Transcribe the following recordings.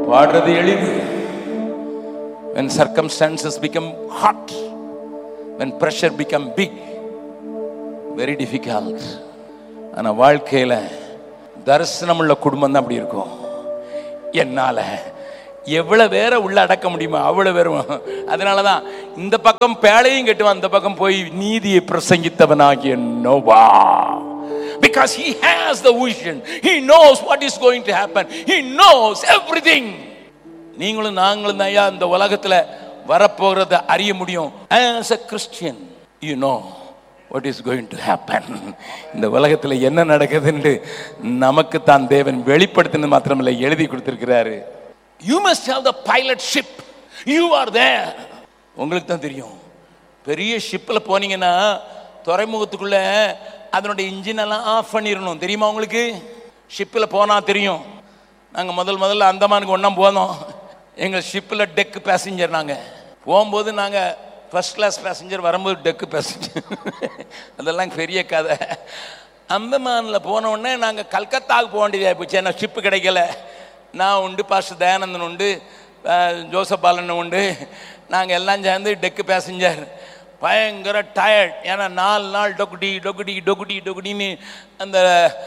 பாடுறது எளிது when circumstances become hot when pressure become big very difficult ஆனா வாழ்க்கையில தரிசனமுள்ள குடும்பம் தான் அப்படி இருக்கும் என்னால எவ்வளவு பேரை உள்ள அடக்க முடியுமோ அவ்வளவு பேரும் அதனாலதான் இந்த பக்கம் பேழையும் கட்டுவான் அந்த பக்கம் போய் நீதியை பிரசங்கித்தவனாகிய Noah because he has the vision he knows what is going to happen he knows everything நீங்களும் நாங்களும் தான் ஐயா இந்த உலகத்துல வரப்போகிறத அறிய முடியும் as a christian you know what is going to happen இந்த உலகத்துல என்ன நடக்குதுன்னு நமக்கு தான் தேவன் வெளிப்படுத்தினது மாத்திரமல்ல எழுதி கொடுத்திருக்கிறாரு you must have the pilot ship you are there உங்களுக்கு தான் தெரியும் பெரிய ஷிப்பில் போனீங்கன்னா துறைமுகத்துக்குள்ள அதனுடைய இன்ஜின் எல்லாம் ஆஃப் பண்ணிடணும் தெரியுமா உங்களுக்கு ஷிப்பில் போனால் தெரியும் நாங்கள் முதல் முதல்ல அந்தமானுக்கு ஒன்றா போனோம் எங்கள் ஷிப்பில் டெக்கு பேசஞ்சர் நாங்கள் போகும்போது நாங்கள் ஃபர்ஸ்ட் கிளாஸ் பேசஞ்சர் வரும்போது டெக்கு பேசஞ்சர் அதெல்லாம் பெரிய கதை அந்தமானில் போன உடனே நாங்கள் கல்கத்தாவுக்கு போக வேண்டியதாக போச்சு ஏன்னா ஷிப்பு கிடைக்கல நான் உண்டு பாஸ்டர் தயானந்தன் உண்டு அஹ், ஜோசப் பாலன் உண்டு நாங்கள் எல்லாம் சேர்ந்து டெக்கு பேசஞ்சர் பயங்கர டயர்ட் ஏன்னா நாலு நாள் டொக்குடி டொக்குடி டொக்குடி டொக்குடின்னு அந்த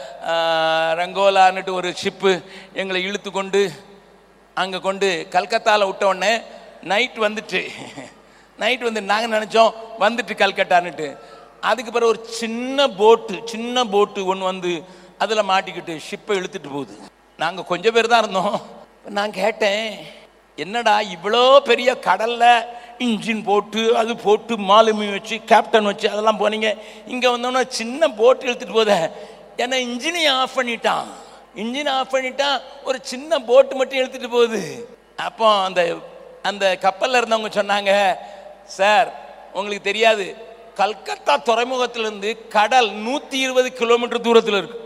அஹ், ரங்கோலான்னுட்டு ஒரு ஷிப்பு எங்களை இழுத்து கொண்டு அங்கே கொண்டு கல்கத்தாவில் விட்ட உடனே நைட் வந்துட்டு நைட் வந்து நாங்கள் நினச்சோம் வந்துட்டு கல்கட்டான்னுட்டு அதுக்கு பிறகு ஒரு சின்ன போட்டு சின்ன போட்டு ஒன்று வந்து அதில் மாட்டிக்கிட்டு ஷிப்பை இழுத்துட்டு போகுது நாங்கள் கொஞ்சம் பேர் தான் இருந்தோம் இப்ப நான் கேட்டேன் என்னடா இவ்வளோ பெரிய கடல்ல இன்ஜின் போட்டு அது போட்டு மாலுமி வச்சு கேப்டன் வச்சு அதெல்லாம் போனீங்க இங்கே வந்தோன்னா சின்ன போட்டு இழுத்துட்டு போத ஏன்னா இன்ஜினையும் ஆஃப் பண்ணிட்டான் இன்ஜின் ஆஃப் பண்ணிட்டான் ஒரு சின்ன போட்டு மட்டும் இழுத்துட்டு போகுது அப்போ அந்த அந்த கப்பல்ல இருந்தவங்க சொன்னாங்க சார் உங்களுக்கு தெரியாது கல்கத்தா துறைமுகத்திலிருந்து கடல் நூற்றி இருபது கிலோமீட்டர் தூரத்தில் இருக்கு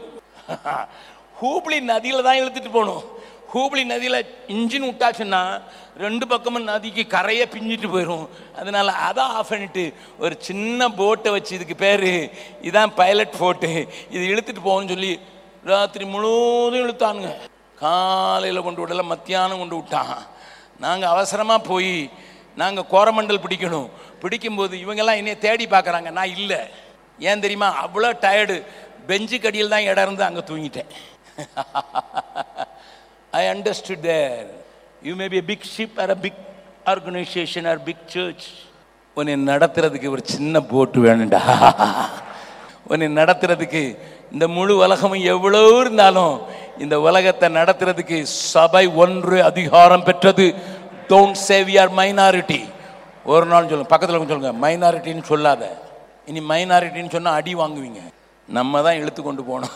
ஹூப்ளி நதியில் தான் இழுத்துட்டு போகணும் ஹூப்ளி நதியில் இன்ஜின் விட்டாச்சுன்னா ரெண்டு பக்கமும் நதிக்கு கரையை பிஞ்சிட்டு போயிடும் அதனால அதை ஆஃப் பண்ணிட்டு ஒரு சின்ன போட்டை வச்சு இதுக்கு பேர் இதான் பைலட் போட்டு இது இழுத்துட்டு போகணும்னு சொல்லி ராத்திரி முழுவதும் இழுத்தானுங்க காலையில் கொண்டு விடல மத்தியானம் கொண்டு விட்டான் நாங்கள் அவசரமாக போய் நாங்கள் கோரமண்டல் பிடிக்கணும் பிடிக்கும்போது இவங்கெல்லாம் என்னைய தேடி பார்க்குறாங்க நான் இல்லை ஏன் தெரியுமா அவ்வளோ டயர்டு பெஞ்சு கடியில் தான் இடம் இருந்து அங்கே தூங்கிட்டேன் I understood there you may be big ship or a big organisation or big church உன்னை நடத்துறதுக்கு ஒரு சின்ன போட்டு வேணும்டா உன்னை நடத்துறதுக்கு இந்த முழு உலகமும் எவ்வளோ இருந்தாலும் இந்த உலகத்தை நடத்துறதுக்கு சபை ஒன்று அதிகாரம் பெற்றது டோன்ட் சேவ் யார் மைனாரிட்டி ஒரு நாள் சொல்லுங்க பக்கத்தில் சொல்லுங்க மைனாரிட்டின்னு சொல்லாத இனி மைனாரிட்டின்னு சொன்னால் அடி வாங்குவீங்க நம்ம தான் இழுத்து கொண்டு போனோம்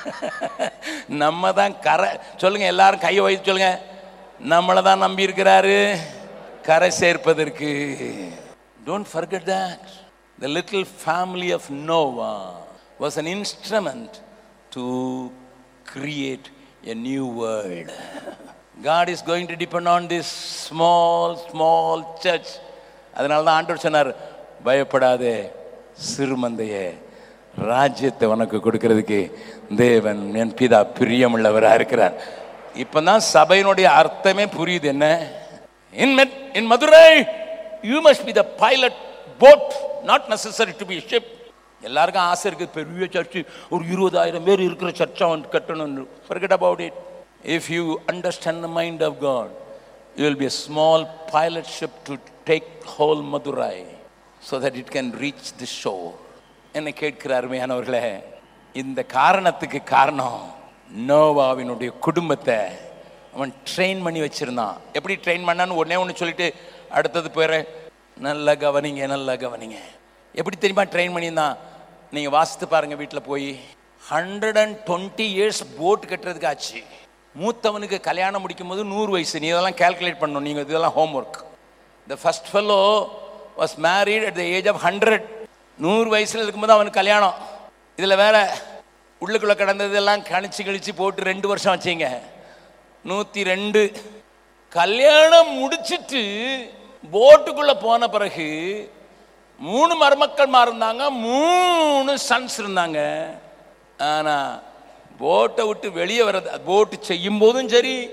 நம்ம தான் கரை சொல்லுங்க எல்லாரும் கையை வைத்து சொல்லுங்க நம்மளை தான் நம்பி இருக்கிறாரு கரை சேர்ப்பதற்கு don't forget that the little family of Noah was an instrument to create a new world. God is going to depend on this small, small church. அதனால தான் ஆண்டவர் சொன்னார் பயப்படாதே சிறுமந்தையே ராஜ்யத்தை உனக்கு கொடுக்கிறதுக்கு தேவன் என் பிதா பிரியமுள்ளவராக இருக்கிறார் இப்பதான் சபையினுடைய அர்த்தமே புரியுது என்ன in in Madurai you must be the pilot boat not necessary to be ship எல்லாருக்கும் ஆசை இருக்குது பெரிய சர்ச்சு ஒரு இருபதாயிரம் பேர் இருக்கிற சர்ச்சை அவன் கட்டணும்னு forget about it if you understand the mind of God you will be a small pilot ship to take whole Madurai so that it can reach the shore என்ன கேட்கிற அருமையானவர்களே இந்த காரணத்துக்கு காரணம் நோவாவினுடைய குடும்பத்தை அவன் ட்ரெயின் பண்ணி வச்சிருந்தான் எப்படி ட்ரெயின் பண்ணான்னு ஒன்னே ஒன்று சொல்லிட்டு அடுத்தது போயிடுறேன் நல்லா கவனிங்க நல்லா கவனிங்க எப்படி தெரியுமா ட்ரெயின் பண்ணியிருந்தான் நீங்கள் வாசித்து பாருங்க வீட்டில் போய் hundred and twenty years boat கட்டுறதுக்கு ஆச்சு மூத்தவனுக்கு கல்யாணம் முடிக்கும் போது நூறு வயசு நீ இதெல்லாம் கால்குலேட் பண்ணணும் நீங்கள் இதெல்லாம் homework the first fellow was married at the age of hundred நூறு வயசில் இருக்கும்போது அவனுக்கு கல்யாணம் இதில் வேற உள்ளுக்குள்ளே கிடந்ததெல்லாம் கணிச்சு கழிச்சு போட்டு ரெண்டு வருஷம் வச்சிங்க நூற்றி ரெண்டு கல்யாணம் முடிச்சிட்டு போட்டுக்குள்ளே போன பிறகு மூணு மருமக்கள்மா இருந்தாங்க மூணு சன்ஸ் இருந்தாங்க ஆனால் போட்டை விட்டு வெளியே வர்றது போட்டு செய்யும் போதும் சரி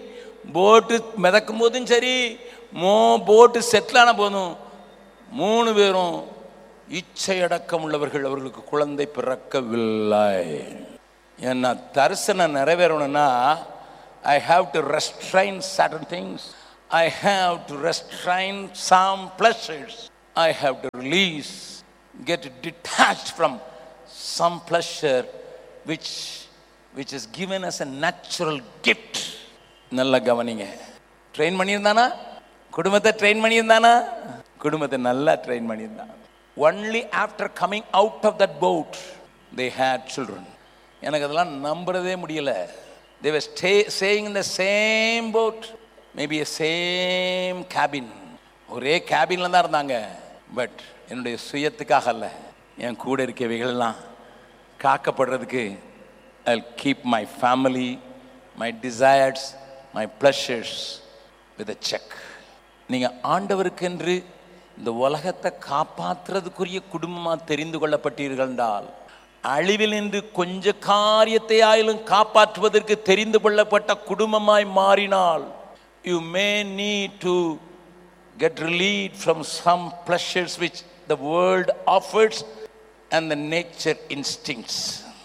போட்டு மிதக்கும் போதும் சரி மோ போட்டு செட்டில் ஆன போதும் மூணு பேரும் இச்சையடக்கம் உள்ளவர்கள் அவர்களுக்கு குழந்தை பிறக்கவில்லை ஏன்னா தரிசனம் நிறைவேறணும்னா I have to restrain sudden things I have to restrain some pleasures I have to release get detach from some pleasure which which is given as a natural gift நல்லா கவனிங்க ட்ரெயின் பண்ணியிருந்தானா குடும்பத்தை ட்ரெயின் பண்ணியிருந்தானா குடும்பத்தை நல்லா train பண்ணியிருந்தான் only after coming out of that boat they had children எனக்கு அதெல்லாம் நம்புறதே முடியல they were stay saying in the same boat maybe a same cabin ஒரே கேபின்ல தான் இருந்தாங்க பட் என்னுடைய சுயத்துக்காக அல்ல என் கூட இருக்கவைகள்லாம் காக்கப்படுறதுக்கு I keep my family my desires my pleasures with a check நீங்கள் ஆண்டவருக்கென்று இந்த உலகத்தை காப்பாற்றுறதுக்குரிய குடும்பமாக தெரிந்து கொள்ளப்பட்டீர்கள் என்றால் அழிவில் நின்று கொஞ்ச காரியத்தை ஆயிலும் காப்பாற்றுவதற்கு தெரிந்து கொள்ளப்பட்ட குடும்பமாய் மாறினால் you may need to get relieved from some pleasures which the world offers and the nature instincts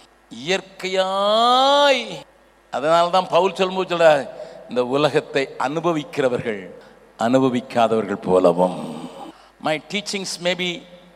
இயற்கையாய் அதனால தான் பவுல் சொல்லும்போது சொல்றார் இந்த உலகத்தை அனுபவிக்கிறவர்கள் அனுபவிக்காதவர்கள் போலவும் my teachings may be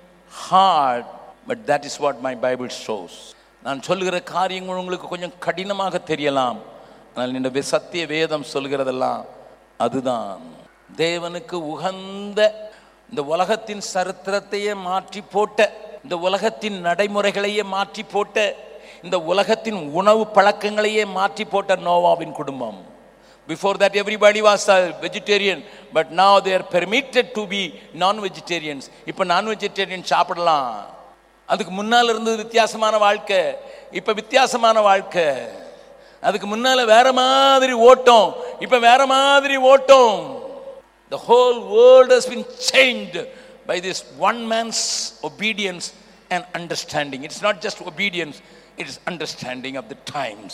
hard but that is what my Bible shows நான் சொல்லுகிற காரியங்கள் உங்களுக்கு கொஞ்சம் கடினமாக தெரியலாம் ஆனால் இந்த வே- சத்திய வேதம் சொல்கிறதெல்லாம் அதுதான் தேவனுக்கு உகந்த இந்த உலகத்தின் சரித்திரத்தையே மாற்றி போட்ட இந்த உலகத்தின் நடைமுறைகளையே மாற்றி போட்ட இந்த உலகத்தின் உணவு பழக்கங்களையே மாற்றி போட்ட நோவாவின் குடும்பம் before that everybody was a vegetarian but now they are permitted to be non vegetarians இப்போ நான் வெஜிடேரியன் சாப்பிடலாம் அதுக்கு முன்னால் இருந்தது வித்தியாசமான வாழ்க்கை இப்போ வித்தியாசமான வாழ்க்கை அதுக்கு முன்னால வேற மாதிரி ஓட்டம் இப்போ வேற மாதிரி ஓட்டம் The whole world has been changed by this one man's obedience and understanding. It's not just obedience, it is understanding of the times.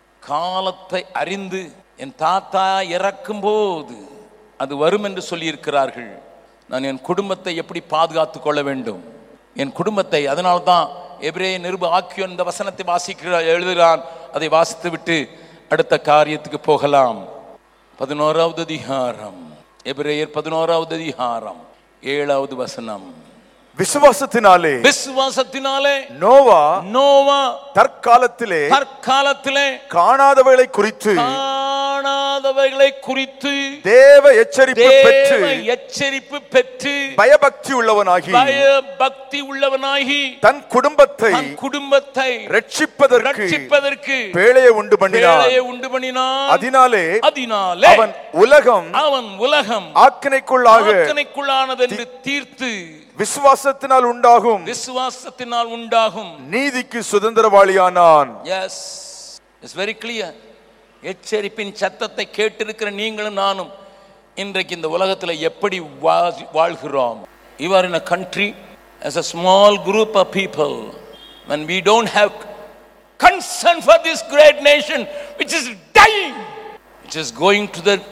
காலத்தை அறிந்து என் தாத்தா இறக்கும் போது அது வரும் என்று சொல்லியிருக்கிறார்கள் நான் என் குடும்பத்தை எப்படி பாதுகாத்துக் கொள்ள வேண்டும் என் குடும்பத்தை அதனால தான் எபிரே நிருப ஆக்கியோன் இந்த வசனத்தை வாசிக்கிறார் எழுதுகிறான் அதை வாசித்து விட்டு அடுத்த காரியத்துக்கு போகலாம் பதினோராவது அதிகாரம் எபிரேயர் பதினோராவது அதிகாரம் ஏழாவது வசனம் விசுவாசத்தினாலே விசுவாசத்தினாலே நோவா நோவா தற்காலத்திலே தற்காலத்திலே காணாதவைகளை குறித்து காணாதவைகளை குறித்து தேவ எச்சரிப்பு பெற்று தேவ எச்சரிப்பு பெற்று பயபக்தி உள்ளவனாகி பய பக்தி உள்ளவனாகி தன் குடும்பத்தை தன் குடும்பத்தை ரட்சிப்பதற்கு ரட்சிப்பதற்கு பேழையை உண்டு பண்ணினான் வேலையை உண்டு பண்ணினான் அதனாலே அதனாலே அவன் உலகம் அவன் உலகம் ஆக்கினைக்குள்ளாக ஆக்கணைக்குள்ளானது என்று தீர்த்து விசுவாசத்தினால் உண்டாகும் விசுவாசத்தினால் உண்டாகும் நீதிக்கு சுதந்திரவாளியானான் எஸ் இட்ஸ் வெரி கிளியர் எச்சரிப்பின் சத்தத்தை கேட்டிருக்கிற நீங்களும் நானும் இன்றைக்கு இந்த உலகத்தில் எப்படி வா- வாழ்கிறோம் you are in a country as a small group of people when we don't have concern for this great nation which is dying which is going to the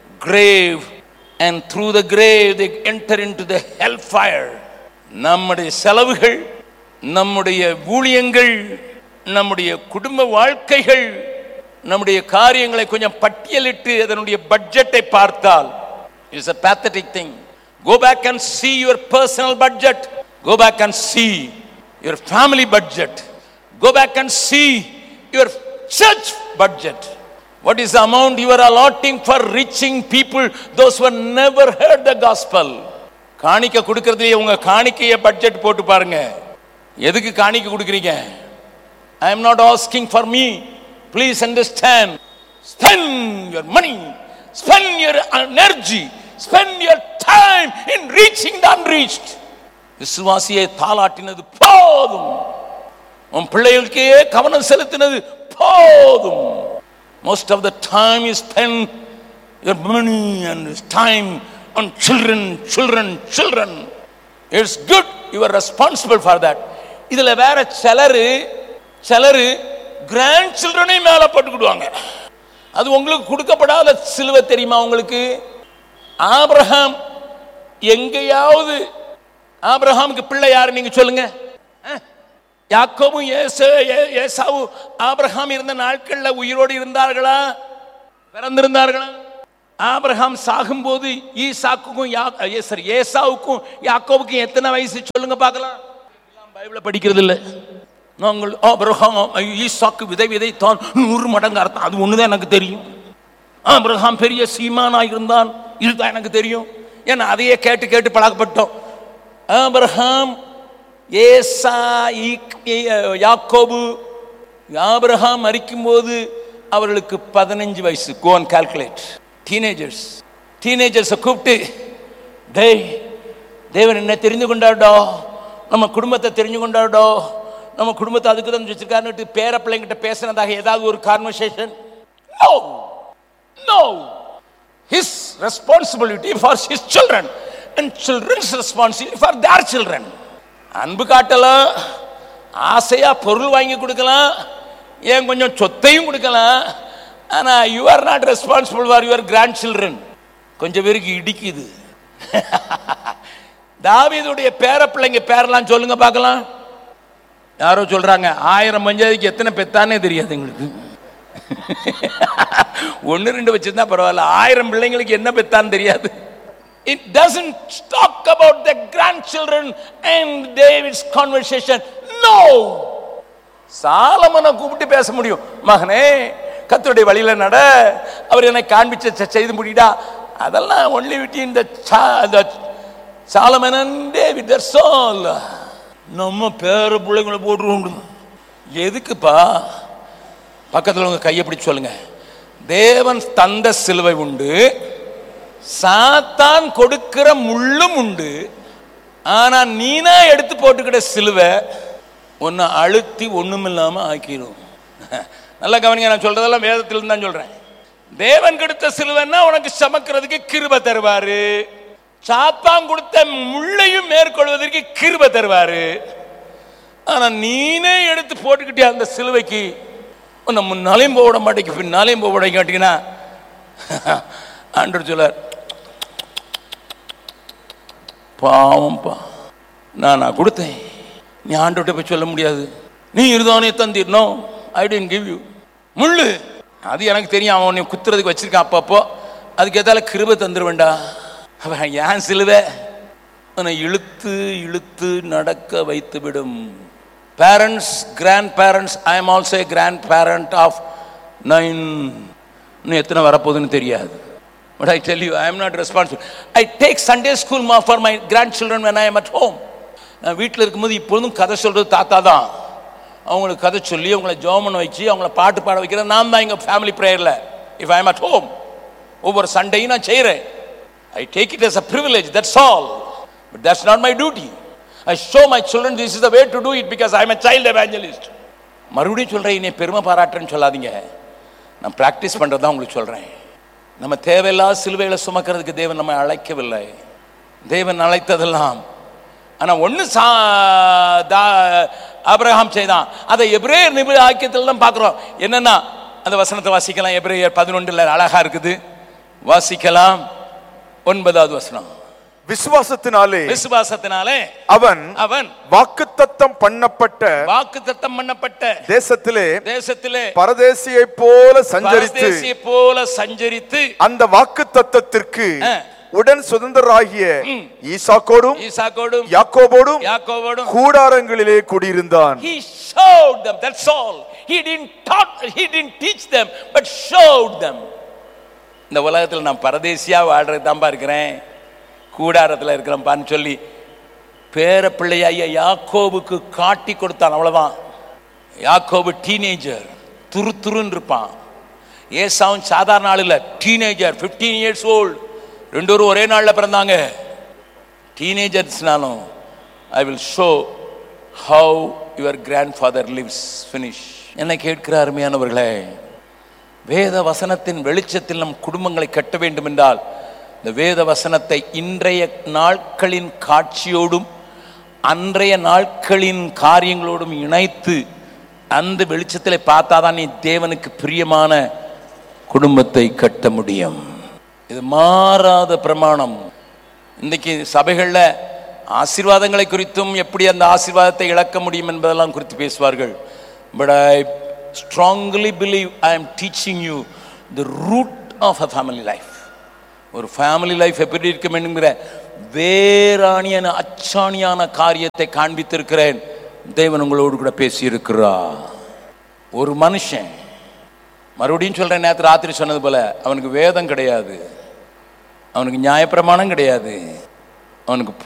grave and through the grave they enter into the hellfire நம்முடைய செலவுகள் நம்முடைய ஊழியங்கள் நம்முடைய குடும்ப வாழ்க்கைகள் நம்முடைய காரியங்களை கொஞ்சம் பட்டியலிட்டு அதனுடைய பட்ஜெட்டை பார்த்தால் it's a pathetic thing go back and see your personal budget go back and see your family budget go back and see your church budget what is the amount you are allotting for reaching people those who have never heard the gospel காணிக்கை கொடுக்கறதுலயே உங்க காணிக்கைய budget போட்டு பாருங்க எதுக்கு காணிக்கை கொடுக்குறீங்க I am not asking for me. Please understand. Spend your money, spend your energy, spend your time in reaching the unreached. விசுவாசியை தாளாட்டினது போதும் உன் பிள்ளைகளுக்கே கவனம் செலுத்தினது போதும் most of the time you spend your money and time on children children children it's good you are responsible for that இதுல வேற சிலரு சிலரு grand சில்ட்ரனை மேல போட்டுக்கிடுவாங்க அது உங்களுக்கு கொடுக்கப்படாத சிலுவை தெரியுமா உங்களுக்கு ஆபிரகாம் எங்கேயாவது ஆபிரகாமுக்கு பிள்ளை யாரு நீங்க சொல்லுங்க அஹ்? யாக்கோபும் ஏசு ஏ- ஏசாவும் ஆபிரகாம் இருந்த நாட்கள்ல உயிரோடு இருந்தார்களா பிறந்திருந்தார்களா ஆபிரகாம் சாகும்போது ஈசாக்குக்கும் யா ஏ, sorry, ஏசாவுக்கும் யாக்கோவுக்கும் எத்தனை வயசு சொல்லுங்க பார்க்கலாம் எல்லாம் பைபிள படிக்கிறது இல்லை நாங்கள் ஆபிரகாம் ஈசாக்கு விதை விதைத்தான் நூறு மடங்கு அர்த்தம் அது ஒண்ணுதான் எனக்கு தெரியும் ஆபிரகாம் பெரிய சீமானாக இருந்தான் இதுதான் எனக்கு தெரியும் ஏன்னா அதையே கேட்டு கேட்டு பழக்கப்பட்டோம் ஆபிரகாம் ஏசா ஈக்- ஏ- யாக்கோபு ஆபிரகாம் மரிக்கும்போது அவர்களுக்கு பதினஞ்சு வயசு கோன் கால்குலேட் டீனேஜர்ஸ் டீனேஜர்ஸை கூப்பிட்டு டேய் தேவன் என்ன தெரிந்து கொண்டாடோ நம்ம குடும்பத்தை தெரிஞ்சு கொண்டாடோ நம்ம குடும்பத்தை அதுக்கு தான் வச்சிருக்காருன்னு பேர பிள்ளைங்கிட்ட பேசினதாக ஏதாவது ஒரு conversation no no his responsibility for his children and children's responsibility for their children அன்பு காட்டலாம் ஆசையா பொருள் வாங்கி கொடுக்கலாம் ஏன் கொஞ்சம் சொத்தையும் கொடுக்கலாம் ஆனா you are not responsible for your grandchildren கொஞ்சம் பேருக்கு இடிக்குது தாவீதுடைய பேர பிள்ளைங்க பேரெல்லாம் சொல்லுங்க பார்க்கலாம் யாரோ சொல்றாங்க ஆயிரம் பஞ்சாயத்துக்கு எத்தனை பெத்தானே தெரியாது எங்களுக்கு ஒன்று ரெண்டு வச்சிருந்தா பரவாயில்ல ஆயிரம் பிள்ளைங்களுக்கு என்ன பெத்தான்னு தெரியாது it doesn't talk about the grandchildren and David's conversation no சாலமனை கூப்பிட்டு பேச முடியும் மகனே கத்தருடைய வழியில நட அவர் என்னை காண்பிச்ச செ- செய்து முடிடா அதெல்லாம் ஒன்லி விட்டு இந்த சாலமனன் டேவிட் தட்ஸ் ஆல் நம்ம பேர பிள்ளைங்களை போட்டுருவோம் எதுக்குப்பா பக்கத்தில் உங்க கையை பிடிச்சு சொல்லுங்க தேவன் தந்த சிலுவை உண்டு சாத்தான் கொடுக்கிற முள்ளும் உண்டு ஆனா நீனா எடுத்து போட்டுக்கிட்ட சிலுவை உன்னை அழுத்தி ஒண்ணுமில்லாம ஆக்கிடும் நல்லா கவனிங்க நான் சொல்றதெல்லாம் வேதத்திலிருந்து தான் சொல்றேன் தேவன் கொடுத்த சிலுவைன்னா உனக்கு சமக்கிறதுக்கு கிருபை தருவாரு சாத்தான் கொடுத்த முள்ளையும் மேற்கொள்வதற்கு கிருபை தருவாரு ஆனா நீனே எடுத்து போட்டுக்கிட்டே அந்த சிலுவைக்கு உன்னை முன்னாலையும் போக விட மாட்டேங்க பின்னாலையும் போக விட கேட்டீங்கன்னா ஆண்டவர் சொல்லார் பாவம்ப்பா நான் நான் கொடுத்தேன் நீ ஆண்டவர்கிட்ட போய் சொல்ல முடியாது நீ இருதானே தந்திரணும் ஐ டென்ட் கிவ் யூ முள்ளு அது எனக்கு தெரியும் அவன் உன்னை குத்துறதுக்கு வச்சிருக்கான் அப்பப்போ அதுக்கு எதால கிருபை தந்துருவேண்டா அவன் ஏன் சிலுவை உன்னை இழுத்து இழுத்து நடக்க வைத்து விடும் parents grandparents I am also grandparent of nine இன்னும் எத்தனை வரப்போகுதுன்னு தெரியாது but I tell you I am not responsible I take Sunday school மா for my grandchildren when I am at home நான் வீட்டில் இருக்கும்போது இப்பொழுதும் கதை சொல்கிறது தாத்தா தான் அவங்களுக்கு கதை சொல்லி அவங்கள ஜோமன் வச்சு அவங்கள பாட்டு பாட வைக்கிறேன் நான் தான் எங்கள் ஃபேமிலி ப்ரேயரில் if I am at home ஒவ்வொரு சண்டையும் நான் செய்கிறேன் I take it as a privilege that's all but that's not my duty i show my children this is the way to do it because i am a child evangelist மறுபடியும் சொல்றேன் என்னை பெருமை பாராட்டுறேன்னு சொல்லாதீங்க நான் ப்ராக்டிஸ் பண்ணுறதா உங்களுக்கு சொல்றேன் நம்ம தேவையில்லாத சிலுவைகளை சுமக்கிறதுக்கு தேவன் நம்மை அழைக்கவில்லை தேவன் அழைத்ததெல்லாம் ஆனா ஒண்ணு சா தா- ஆபிரகாம் செய்தான் அதை எபிரேயர் நிபுண ஆக்கியத்தில் தான் பார்க்குறோம் என்னன்னா அந்த வசனத்தை வாசிக்கலாம் எபிரேயர் பதினொன்றுல அழகா இருக்குது வாசிக்கலாம் ஒன்பதாவது வசனம் விசுவாசத்தினாலே விசுவாசத்தினாலே அவன் அவன் வாக்குத்தத்தம் பண்ணப்பட்ட வாக்கு தத்தம் பண்ணப்பட்ட தேசத்திலே தேசத்திலே பரதேசியைப் போல சஞ்சரித்து பரதேசியை போல சஞ்சரித்து அந்த வாக்குத்தத்தத்திற்கு ஆ. உடன் சுதந்திரராகிய ஈசாக்கோடும் ஈசாக்கோடும் யாக்கோபோடும் யாக்கோவோடும் கூடாரங்களிலே குடியிருந்தான் he showed them that's all he didn't taught he didn't teach them but showed them இந்த உலகத்தில் நான் பரதேசியா வாழ்றது தான்பா இருக்கிறேன் கூடாரத்தில் இருக்கிறேன்ப்பான்னு சொல்லி பேர பிள்ளையாய யாக்கோபுக்கு காட்டி கொடுத்தான் அவ்வளவுதான் யாக்கோபு டீனேஜர் துரு துருன்னு இருப்பான் ஏசாவும் சாதாரண ஆள் இல்லை டீனேஜர் ஃபிஃப்டீன் இயர்ஸ் ஓல்டு ரெண்டு பேரும் ஒரே நாளில் பிறந்தாங்க டீனேஜர்ஸ்னாலும் I will show how your grandfather lives finish என்னை கேட்கிற அருமையானவர்களே வேத வசனத்தின் வெளிச்சத்தில் நம் குடும்பங்களை கட்ட வேண்டும் என்றால் இந்த வேத வசனத்தை இன்றைய நாட்களின் காட்சியோடும் அன்றைய நாட்களின் காரியங்களோடும் இணைத்து அந்த வெளிச்சத்தில் பார்த்தாதான் நீ தேவனுக்கு பிரியமான குடும்பத்தை கட்ட முடியும் இது மாறாத பிரமாணம் இன்னைக்கு சபைகளில் ஆசீர்வாதங்களை குறித்தும் எப்படி அந்த ஆசீர்வாதத்தை இழக்க முடியும் என்பதெல்லாம் குறித்து பேசுவார்கள் but I strongly believe I am teaching you the root of a family life ஒரு ஃபேமிலி லைஃப் எப்படி இருக்கும் என்கிற வேறாணியான அச்சாணியான காரியத்தை காண்பித்திருக்கிறேன் தேவன் உங்களோடு கூட பேசியிருக்கிறார் ஒரு மனுஷன் மறுபடியும் சொல்றேன் நேற்று ராத்திரி சொன்னது போல அவனுக்கு வேதம் கிடையாது அவனுக்கு நியாயப்பிரமாணம் கிடையாது அவனுக்கு